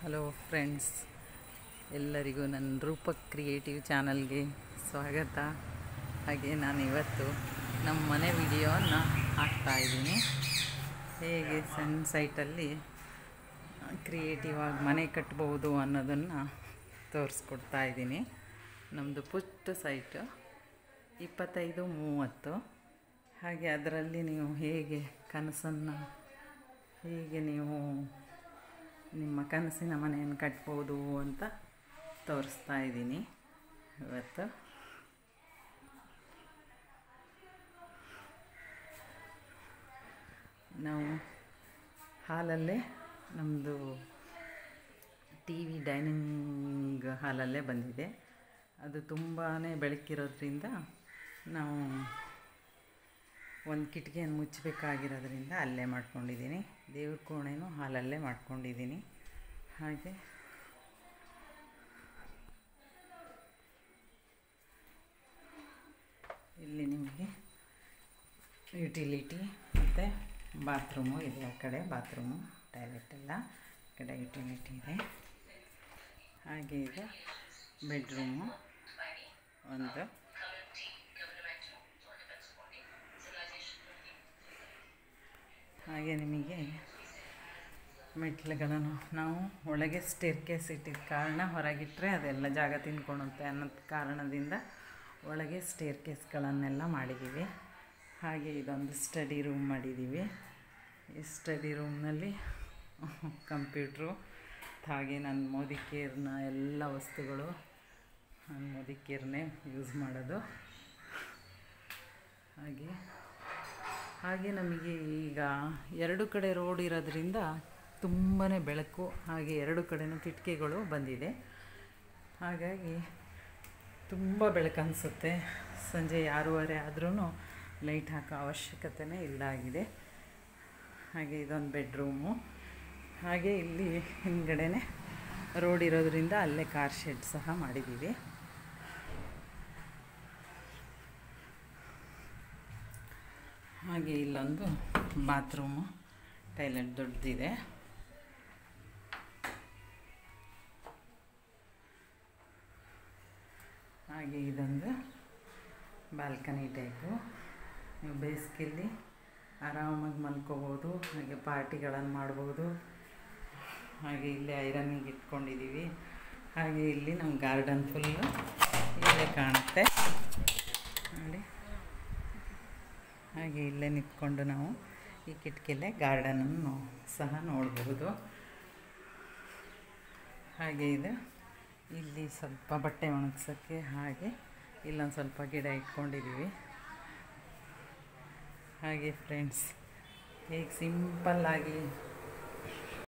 hello friends ಎಲ್ಲರಿಗೂ ನನ್ನ ರೂಪಕ್ creative ಚಾನಲ್ಗೆ ಸ್ವಾಗತ ಹಾಗೆ ನಾನು ಇವತ್ತು ನಮ್ಮ ಮನೆ ವಿಡಿಯೋನ ಹಾಕ್ತಾಯಿದ್ದೀನಿ ಹೇಗೆ ಸಣ್ಣ ಸೈಟಲ್ಲಿ ಕ್ರಿಯೇಟಿವ್ ಆಗಿ ಮನೆ ಕಟ್ಬೋದು ಅನ್ನೋದನ್ನು ತೋರಿಸ್ಕೊಡ್ತಾ ಇದ್ದೀನಿ ನಮ್ಮದು ಪುಟ್ಟ ಸೈಟು ಇಪ್ಪತ್ತೈದು ಮೂವತ್ತು ಹಾಗೆ ಅದರಲ್ಲಿ ನೀವು ಹೇಗೆ ಕನಸನ್ನು ಹೇಗೆ ನೀವು ನಿಮ್ಮ ಕನಸಿನ ಮನೆಯನ್ನು ಕಟ್ಬೋದು ಅಂತ ತೋರಿಸ್ತಾ ಇದ್ದೀನಿ ಇವತ್ತು ನಾವು ಹಾಲಲ್ಲೇ ನಮ್ಮದು ಟಿ ವಿ ಡೈನಿಂಗ್ ಹಾಲಲ್ಲೇ ಬಂದಿದೆ ಅದು ತುಂಬಾ ಬೆಳಕಿರೋದ್ರಿಂದ ನಾವು ಒಂದು ಕಿಟಕಿಯನ್ನು ಮುಚ್ಚಬೇಕಾಗಿರೋದ್ರಿಂದ ಅಲ್ಲೇ ಮಾಡ್ಕೊಂಡಿದ್ದೀನಿ ದೇವ್ರ ಕೋಣೆನೂ ಹಾಲಲ್ಲೇ ಮಾಡ್ಕೊಂಡಿದ್ದೀನಿ ಹಾಗೆ ಇಲ್ಲಿ ನಿಮಗೆ ಯುಟಿಲಿಟಿ ಮತ್ತು ಬಾತ್ರೂಮು ಇದೆ ಆ ಕಡೆ ಬಾತ್ರೂಮು ಟಾಯ್ಲೆಟ್ ಎಲ್ಲ ಈ ಕಡೆ ಯುಟಿಲಿಟಿ ಇದೆ ಹಾಗೆ ಇದು ಬೆಡ್ರೂಮು ಒಂದು ಹಾಗೆ ನಿಮಗೆ ಮೆಟ್ಲುಗಳನ್ನು ನಾವು ಒಳಗೆ ಸ್ಟೇರ್ ಕೇಸ್ ಇಟ್ಟಿದ್ದ ಕಾರಣ ಹೊರಗಿಟ್ಟರೆ ಅದೆಲ್ಲ ಜಾಗ ತಿನ್ಕೊಳುತ್ತೆ ಅನ್ನೋದು ಕಾರಣದಿಂದ ಒಳಗೆ ಸ್ಟೇರ್ ಕೇಸ್ಗಳನ್ನೆಲ್ಲ ಮಾಡಿದ್ದೀವಿ ಹಾಗೆ ಇದೊಂದು ಸ್ಟಡಿ ರೂಮ್ ಮಾಡಿದ್ದೀವಿ ಈ ಸ್ಟಡಿ ರೂಮ್ನಲ್ಲಿ ಕಂಪ್ಯೂಟ್ರು ಹಾಗೆ ನನ್ನ ಮೋದಿ ಕೇರ್ನ ಎಲ್ಲ ವಸ್ತುಗಳು ನಾನು ಮೋದಿ ಕೇರ್ನೇ ಯೂಸ್ ಮಾಡೋದು ಹಾಗೆ ಹಾಗೆ ನಮಗೆ ಈಗ ಎರಡು ಕಡೆ ರೋಡ್ ಇರೋದ್ರಿಂದ ತುಂಬಾ ಬೆಳಕು ಹಾಗೆ ಎರಡು ಕಡೆನೂ ಕಿಟಕಿಗಳು ಬಂದಿದೆ ಹಾಗಾಗಿ ತುಂಬ ಬೆಳಕು ಅನಿಸುತ್ತೆ ಸಂಜೆ ಆರೂವರೆ ಆದ್ರೂ ಲೈಟ್ ಹಾಕೋ ಅವಶ್ಯಕತೆನೇ ಇಲ್ಲ ಆಗಿದೆ ಹಾಗೆ ಇದೊಂದು ಬೆಡ್ರೂಮು ಹಾಗೆ ಇಲ್ಲಿ ಹಿಂದ್ಗಡೆನೆ ರೋಡ್ ಇರೋದ್ರಿಂದ ಅಲ್ಲೇ ಕಾರ್ ಶೆಡ್ ಸಹ ಮಾಡಿದ್ದೀವಿ ಹಾಗೆ ಇಲ್ಲೊಂದು ಬಾತ್ರೂಮು ಟೈಲೆಟ್ ದೊಡ್ಡದಿದೆ ಹಾಗೆ ಇದೊಂದು ಬಾಲ್ಕನಿ ಟೈಪು ನೀವು ಬೇಸಿಗೆಯಲ್ಲಿ ಆರಾಮಾಗಿ ಮಲ್ಕೋಬೋದು ಹಾಗೆ ಪಾರ್ಟಿಗಳನ್ನು ಮಾಡ್ಬೋದು ಹಾಗೆ ಇಲ್ಲೇ ಐರನ್ನಿಗೆ ಇಟ್ಕೊಂಡಿದ್ದೀವಿ ಹಾಗೆ ಇಲ್ಲಿ ನಮ್ಮ ಗಾರ್ಡನ್ ಫುಲ್ಲು ಇಲ್ಲೇ ಕಾಣುತ್ತೆ ನೋಡಿ ಹಾಗೆ ಇಲ್ಲೇ ನಿಂತ್ಕೊಂಡು ನಾವು ಈ ಕಿಟಕಿಯಲ್ಲೇ ಗಾರ್ಡನನ್ನು ಸಹ ನೋಡಬಹುದು ಹಾಗೆ ಇದು ಇಲ್ಲಿ ಸ್ವಲ್ಪ ಬಟ್ಟೆ ಒಣಗ್ಸೋಕ್ಕೆ ಹಾಗೆ ಇಲ್ಲೊಂದು ಸ್ವಲ್ಪ ಗಿಡ ಇಟ್ಕೊಂಡಿದ್ದೀವಿ ಹಾಗೆ ಫ್ರೆಂಡ್ಸ್ ಹೇಗೆ ಸಿಂಪಲ್ಲಾಗಿ